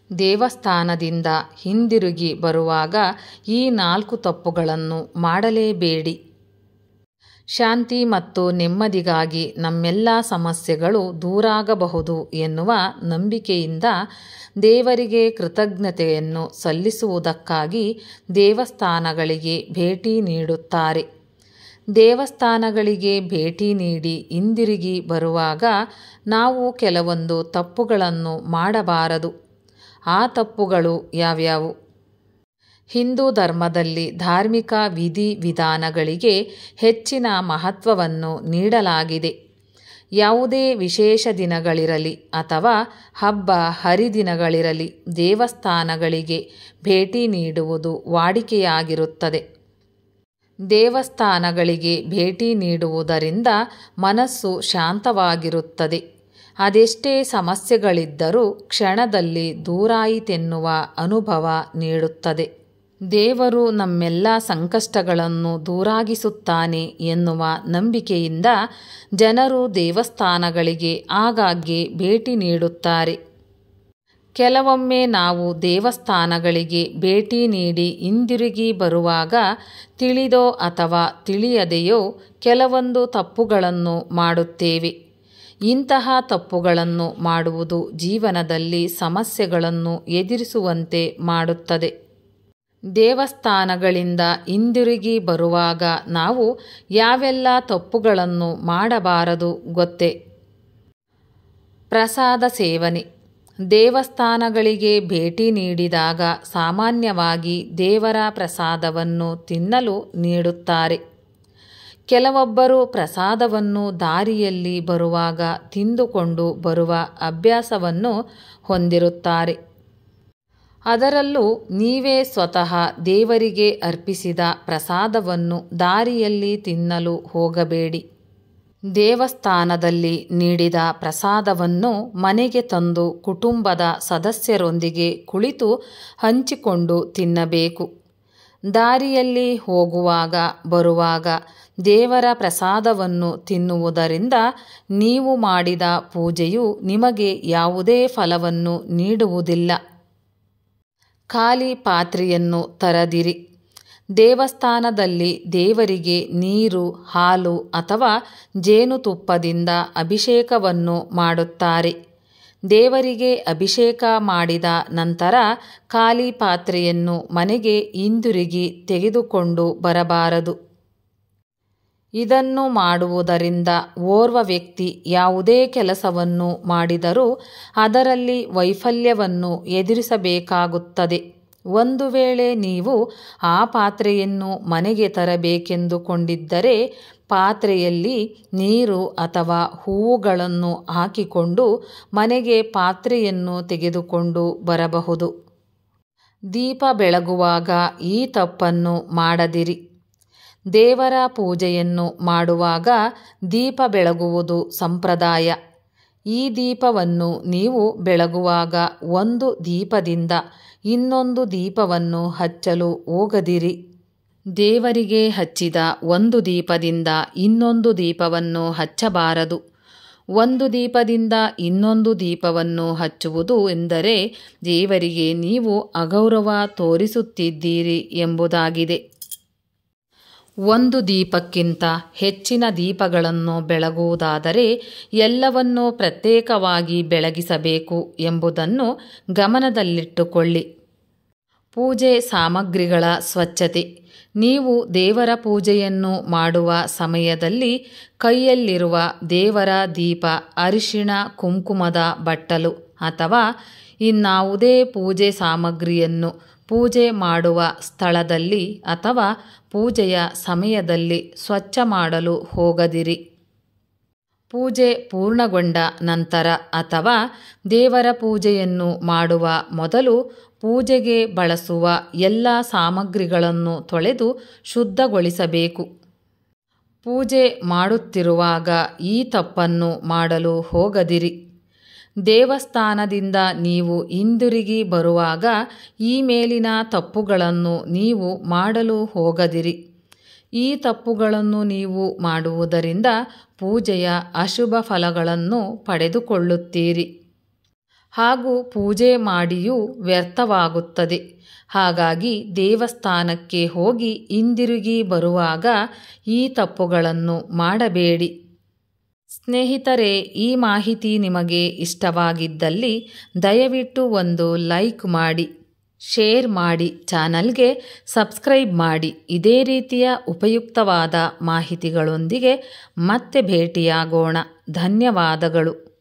ದೇವಸ್ಥಾನದಿಂದ ಹಿಂದಿರುಗಿ ಬರುವಾಗ ಈ ನಾಲ್ಕು ತಪ್ಪುಗಳನ್ನು ಮಾಡಲೇಬೇಡಿ ಶಾಂತಿ ಮತ್ತು ನೆಮ್ಮದಿಗಾಗಿ ನಮ್ಮೆಲ್ಲ ಸಮಸ್ಯೆಗಳು ದೂರಾಗಬಹುದು ಎನ್ನುವ ನಂಬಿಕೆಯಿಂದ ದೇವರಿಗೆ ಕೃತಜ್ಞತೆಯನ್ನು ಸಲ್ಲಿಸುವುದಕ್ಕಾಗಿ ದೇವಸ್ಥಾನಗಳಿಗೆ ಭೇಟಿ ನೀಡುತ್ತಾರೆ ದೇವಸ್ಥಾನಗಳಿಗೆ ಭೇಟಿ ನೀಡಿ ಹಿಂದಿರುಗಿ ಬರುವಾಗ ನಾವು ಕೆಲವೊಂದು ತಪ್ಪುಗಳನ್ನು ಮಾಡಬಾರದು ಆ ತಪ್ಪುಗಳು ಯಾವ್ಯಾವು ಹಿಂದೂ ಧರ್ಮದಲ್ಲಿ ಧಾರ್ಮಿಕ ವಿಧಿ ವಿಧಾನಗಳಿಗೆ ಹೆಚ್ಚಿನ ಮಹತ್ವವನ್ನು ನೀಡಲಾಗಿದೆ ಯಾವುದೇ ವಿಶೇಷ ದಿನಗಳಿರಲಿ ಅಥವಾ ಹಬ್ಬ ಹರಿದಿನಗಳಿರಲಿ ದೇವಸ್ಥಾನಗಳಿಗೆ ಭೇಟಿ ನೀಡುವುದು ವಾಡಿಕೆಯಾಗಿರುತ್ತದೆ ದೇವಸ್ಥಾನಗಳಿಗೆ ಭೇಟಿ ನೀಡುವುದರಿಂದ ಮನಸ್ಸು ಶಾಂತವಾಗಿರುತ್ತದೆ ಅದೆಷ್ಟೇ ಸಮಸ್ಯೆಗಳಿದ್ದರೂ ಕ್ಷಣದಲ್ಲಿ ದೂರಾಯಿತೆನ್ನುವ ಅನುಭವ ನೀಡುತ್ತದೆ ದೇವರು ನಮ್ಮೆಲ್ಲ ಸಂಕಷ್ಟಗಳನ್ನು ದೂರಾಗಿಸುತ್ತಾನೆ ಎನ್ನುವ ನಂಬಿಕೆಯಿಂದ ಜನರು ದೇವಸ್ಥಾನಗಳಿಗೆ ಆಗಾಗ್ಗೆ ಭೇಟಿ ನೀಡುತ್ತಾರೆ ಕೆಲವೊಮ್ಮೆ ನಾವು ದೇವಸ್ಥಾನಗಳಿಗೆ ಭೇಟಿ ನೀಡಿ ಹಿಂದಿರುಗಿ ಬರುವಾಗ ತಿಳಿದೋ ಅಥವಾ ತಿಳಿಯದೆಯೋ ಕೆಲವೊಂದು ತಪ್ಪುಗಳನ್ನು ಮಾಡುತ್ತೇವೆ ಇಂತಹ ತಪ್ಪುಗಳನ್ನು ಮಾಡುವುದು ಜೀವನದಲ್ಲಿ ಸಮಸ್ಯೆಗಳನ್ನು ಎದುರಿಸುವಂತೆ ಮಾಡುತ್ತದೆ ದೇವಸ್ಥಾನಗಳಿಂದ ಹಿಂದಿರುಗಿ ಬರುವಾಗ ನಾವು ಯಾವೆಲ್ಲ ತಪ್ಪುಗಳನ್ನು ಮಾಡಬಾರದು ಗೊತ್ತೇ ಪ್ರಸಾದ ಸೇವನೆ ದೇವಸ್ಥಾನಗಳಿಗೆ ಭೇಟಿ ನೀಡಿದಾಗ ಸಾಮಾನ್ಯವಾಗಿ ದೇವರ ಪ್ರಸಾದವನ್ನು ತಿನ್ನಲು ನೀಡುತ್ತಾರೆ ಕೆಲವೊಬ್ಬರು ಪ್ರಸಾದವನ್ನು ದಾರಿಯಲ್ಲಿ ಬರುವಾಗ ತಿಂದುಕೊಂಡು ಬರುವ ಅಭ್ಯಾಸವನ್ನು ಹೊಂದಿರುತ್ತಾರೆ ಅದರಲ್ಲೂ ನೀವೇ ಸ್ವತಃ ದೇವರಿಗೆ ಅರ್ಪಿಸಿದ ಪ್ರಸಾದವನ್ನು ದಾರಿಯಲ್ಲಿ ತಿನ್ನಲು ಹೋಗಬೇಡಿ ದೇವಸ್ಥಾನದಲ್ಲಿ ನೀಡಿದ ಪ್ರಸಾದವನ್ನು ಮನೆಗೆ ತಂದು ಕುಟುಂಬದ ಸದಸ್ಯರೊಂದಿಗೆ ಕುಳಿತು ಹಂಚಿಕೊಂಡು ತಿನ್ನಬೇಕು ದಾರಿಯಲ್ಲಿ ಹೋಗುವಾಗ ಬರುವಾಗ ದೇವರ ಪ್ರಸಾದವನ್ನು ತಿನ್ನುವುದರಿಂದ ನೀವು ಮಾಡಿದ ಪೂಜೆಯು ನಿಮಗೆ ಯಾವುದೇ ಫಲವನ್ನು ನೀಡುವುದಿಲ್ಲ ಖಾಲಿ ಪಾತ್ರೆಯನ್ನು ತರದಿರಿ ದೇವಸ್ಥಾನದಲ್ಲಿ ದೇವರಿಗೆ ನೀರು ಹಾಲು ಅಥವಾ ಜೇನುತುಪ್ಪದಿಂದ ಅಭಿಷೇಕವನ್ನು ಮಾಡುತ್ತಾರೆ ದೇವರಿಗೆ ಅಭಿಷೇಕ ಮಾಡಿದ ನಂತರ ಖಾಲಿ ಪಾತ್ರೆಯನ್ನು ಮನೆಗೆ ಹಿಂದಿರುಗಿ ತೆಗೆದುಕೊಂಡು ಬರಬಾರದು ಇದನ್ನು ಮಾಡುವುದರಿಂದ ಓರ್ವ ವ್ಯಕ್ತಿ ಯಾವುದೇ ಕೆಲಸವನ್ನು ಮಾಡಿದರೂ ಅದರಲ್ಲಿ ವೈಫಲ್ಯವನ್ನು ಎದುರಿಸಬೇಕಾಗುತ್ತದೆ ಒಂದು ವೇಳೆ ನೀವು ಆ ಪಾತ್ರೆಯನ್ನು ಮನೆಗೆ ತರಬೇಕೆಂದುಕೊಂಡಿದ್ದರೆ ಪಾತ್ರೆಯಲ್ಲಿ ನೀರು ಅಥವಾ ಹೂವುಗಳನ್ನು ಹಾಕಿಕೊಂಡು ಮನೆಗೆ ಪಾತ್ರೆಯನ್ನು ತೆಗೆದುಕೊಂಡು ಬರಬಹುದು ದೀಪ ಬೆಳಗುವಾಗ ಈ ತಪ್ಪನ್ನು ಮಾಡದಿರಿ ದೇವರ ಪೂಜೆಯನ್ನು ಮಾಡುವಾಗ ದೀಪ ಬೆಳಗುವುದು ಸಂಪ್ರದಾಯ ಈ ದೀಪವನ್ನು ನೀವು ಬೆಳಗುವಾಗ ಒಂದು ದೀಪದಿಂದ ಇನ್ನೊಂದು ದೀಪವನ್ನು ಹಚ್ಚಲು ಹೋಗದಿರಿ ದೇವರಿಗೆ ಹಚ್ಚಿದ ಒಂದು ದೀಪದಿಂದ ಇನ್ನೊಂದು ದೀಪವನ್ನು ಹಚ್ಚಬಾರದು ಒಂದು ದೀಪದಿಂದ ಇನ್ನೊಂದು ದೀಪವನ್ನು ಹಚ್ಚುವುದು ಎಂದರೆ ದೇವರಿಗೆ ನೀವು ಅಗೌರವ ತೋರಿಸುತ್ತಿದ್ದೀರಿ ಎಂಬುದಾಗಿದೆ ಒಂದು ದೀಪಕ್ಕಿಂತ ಹೆಚ್ಚಿನ ದೀಪಗಳನ್ನು ಬೆಳಗುವುದಾದರೆ ಎಲ್ಲವನ್ನೂ ಪ್ರತ್ಯೇಕವಾಗಿ ಬೆಳಗಿಸಬೇಕು ಎಂಬುದನ್ನು ಗಮನದಲ್ಲಿಟ್ಟುಕೊಳ್ಳಿ ಪೂಜೆ ಸಾಮಗ್ರಿಗಳ ಸ್ವಚ್ಛತೆ ನೀವು ದೇವರ ಪೂಜೆಯನ್ನು ಮಾಡುವ ಸಮಯದಲ್ಲಿ ಕೈಯಲ್ಲಿರುವ ದೇವರ ದೀಪ ಅರಿಶಿಣ ಕುಂಕುಮದ ಬಟ್ಟಲು ಅಥವಾ ಇನ್ನಾವುದೇ ಪೂಜೆ ಸಾಮಗ್ರಿಯನ್ನು ಪೂಜೆ ಮಾಡುವ ಸ್ಥಳದಲ್ಲಿ ಅಥವಾ ಪೂಜೆಯ ಸಮಯದಲ್ಲಿ ಸ್ವಚ್ಛ ಮಾಡಲು ಹೋಗದಿರಿ ಪೂಜೆ ಪೂರ್ಣಗೊಂಡ ನಂತರ ಅಥವಾ ದೇವರ ಪೂಜೆಯನ್ನು ಮಾಡುವ ಮೊದಲು ಪೂಜೆಗೆ ಬಳಸುವ ಎಲ್ಲ ಸಾಮಗ್ರಿಗಳನ್ನು ತೊಳೆದು ಶುದ್ಧಗೊಳಿಸಬೇಕು ಪೂಜೆ ಮಾಡುತ್ತಿರುವಾಗ ಈ ತಪ್ಪನ್ನು ಮಾಡಲು ಹೋಗದಿರಿ ದೇವಸ್ಥಾನದಿಂದ ನೀವು ಹಿಂದಿರುಗಿ ಬರುವಾಗ ಈ ಮೇಲಿನ ತಪ್ಪುಗಳನ್ನು ನೀವು ಮಾಡಲು ಹೋಗದಿರಿ ಈ ತಪ್ಪುಗಳನ್ನು ನೀವು ಮಾಡುವುದರಿಂದ ಪೂಜೆಯ ಅಶುಭ ಫಲಗಳನ್ನು ಪಡೆದುಕೊಳ್ಳುತ್ತೀರಿ ಹಾಗೂ ಪೂಜೆ ಮಾಡಿಯೂ ವ್ಯರ್ಥವಾಗುತ್ತದೆ ಹಾಗಾಗಿ ದೇವಸ್ಥಾನಕ್ಕೆ ಹೋಗಿ ಹಿಂದಿರುಗಿ ಬರುವಾಗ ಈ ತಪ್ಪುಗಳನ್ನು ಮಾಡಬೇಡಿ ಸ್ನೇಹಿತರೆ ಈ ಮಾಹಿತಿ ನಿಮಗೆ ಇಷ್ಟವಾಗಿದ್ದಲ್ಲಿ ದಯವಿಟ್ಟು ಒಂದು ಲೈಕ್ ಮಾಡಿ ಶೇರ್ ಮಾಡಿ ಚಾನಲ್ಗೆ ಸಬ್ಸ್ಕ್ರೈಬ್ ಮಾಡಿ ಇದೇ ರೀತಿಯ ಉಪಯುಕ್ತವಾದ ಮಾಹಿತಿಗಳೊಂದಿಗೆ ಮತ್ತೆ ಭೇಟಿಯಾಗೋಣ ಧನ್ಯವಾದಗಳು